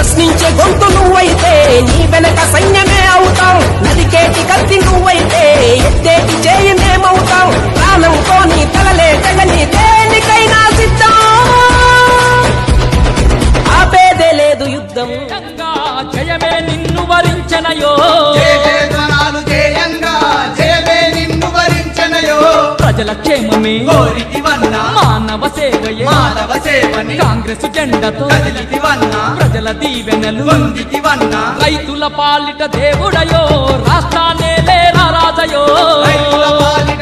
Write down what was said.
ప్రశ్నించే గొంతు నువ్వైతే నీ వెనక సైన్యమే అవుతాం నదికేటి కత్తి నువ్వైతే ఎత్తేటి చేయి మేమవుతాం ప్రాణంతో నీ తలలే తెగని దేనికైనా సిద్ధం ఆపేదే లేదు యుద్ధం గంగా జయమే నిన్ను వరించనయో జయ జయధ్వనాలు జయంగా జయమే నిన్ను వరించనయో ప్రజల క్షేమమే కోరితివన్నా మానవ సేవయే మానవ సేవని కాంగ్రెస్ జెండతో కదిలితివన్నా ప్రజల దీవెనలు పొందితివన్నా రైతుల పాలిట దేవుడయో రాష్ట్రాన్నే లేరా రాజయో రైతుల పాలిట